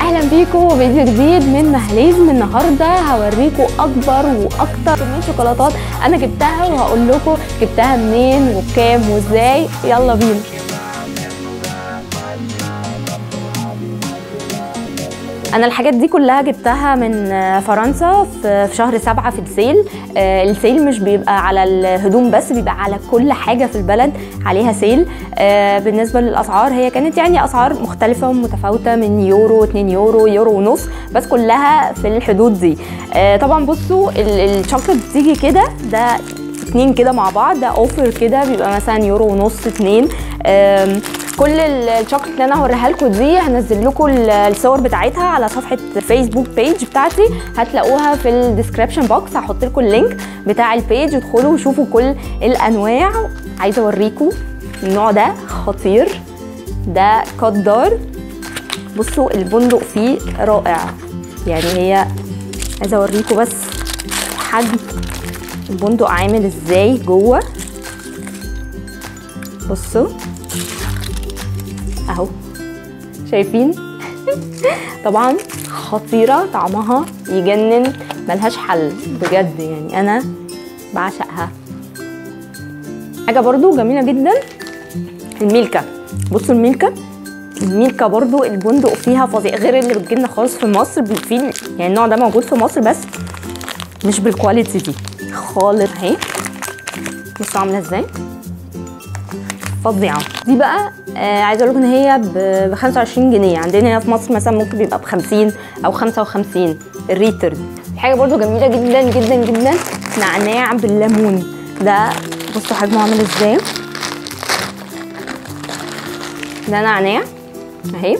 اهلا بيكم فيديو جديد من مهليزم النهارده هوريكم اكبر واكتر كميه شوكولاتات انا جبتها وهقول لكم جبتها منين وبكام وازاي يلا بينا انا الحاجات دي كلها جبتها من فرنسا في شهر سبعة في السيل السيل مش بيبقى على الهدوم بس بيبقى على كل حاجه في البلد عليها سيل بالنسبه للاسعار هي كانت يعني اسعار مختلفه ومتفاوته من يورو 2 يورو يورو ونص بس كلها في الحدود دي طبعا بصوا الشوكليت بتيجي كده ده اتنين كده مع بعض ده اوفر كده بيبقى مثلا يورو ونص اتنين كل الشوكليت اللي انا هوريها لكم دي هنزل لكم الصور بتاعتها على صفحه فيسبوك بيج بتاعتي هتلاقوها في الديسكربشن بوكس هحط لكم اللينك بتاع البيج ادخلوا وشوفوا كل الانواع عايزه اوريكم النوع ده خطير ده كدار بصوا البندق فيه رائع يعني هي عايزه اوريكم بس حجم البندق عامل ازاي جوه بصوا اهو شايفين طبعا خطيره طعمها يجنن ملهاش حل بجد يعني انا بعشقها حاجه برضو جميله جدا الميلكا بصوا الميلكا الميلكا برضو البندق فيها فظيع غير اللي بتجيلنا خالص في مصر في يعني النوع ده موجود في مصر بس مش بالكواليتي دي خالص اهي بصوا عامله ازاي فظيعه دي بقى آه عايزه اقول لكم ان هي ب 25 جنيه عندنا هنا في مصر مثلا ممكن بيبقى ب 50 او 55 الريتر حاجه برده جميله جدا جدا جدا نعناع بالليمون ده بصوا حجمه عامل ازاي ده نعناع اهي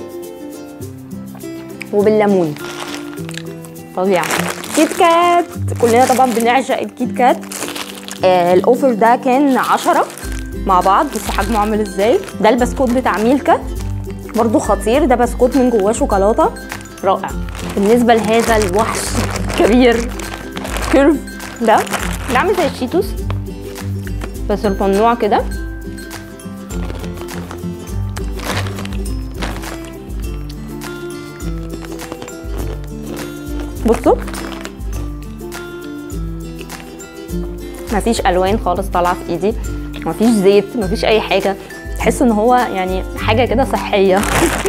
وبالليمون فظيعه كيت كات كلنا طبعا بنعشق الكيت كات آه الاوفر ده كان 10 مع بعض بصوا حجمه عامل ازاي ده البسكوت بتاع ميلكا برضو خطير ده بسكوت من جواه شوكولاته رائع بالنسبه لهذا الوحش الكبير كيرف ده ده عامل زي الشيتوس بس الفنوع كده بصوا مفيش الوان خالص طالعه في ايدي مفيش زيت مفيش اي حاجه تحس ان هو يعني حاجه كده صحيه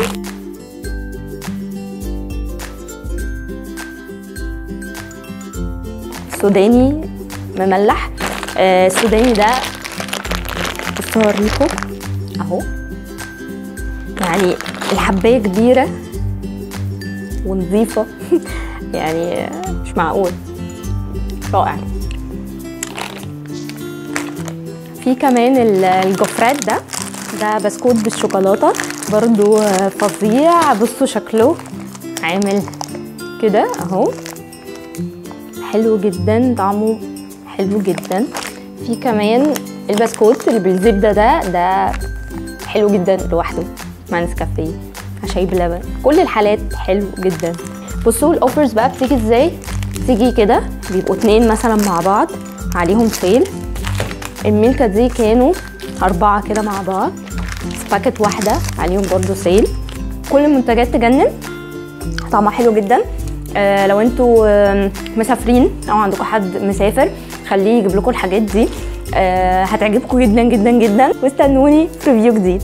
سوداني مملح آه السوداني ده بصوا اوريكم اهو يعني الحبايه كبيره ونظيفه يعني مش معقول رائع في كمان الجوفرات ده ده بسكوت بالشوكولاته برضو فظيع بصوا شكله عامل كده اهو حلو جدا طعمه حلو جدا في كمان البسكوت اللي بالزبده ده ده حلو جدا لوحده مع نسكافيه شاي بلبن كل الحالات حلو جدا بصوا الاوفرز بقى بتيجي ازاي تيجي كده بيبقوا اتنين مثلا مع بعض عليهم سيل الميلكا دي كانوا أربعة كده مع بعض باكت واحدة عليهم برضو سيل كل المنتجات تجنن طعمها حلو جدا آه لو انتوا آه مسافرين او عندكم حد مسافر خليه يجيب لكم الحاجات دي آه هتعجبكم جدا جدا جدا واستنوني في ريفيو جديد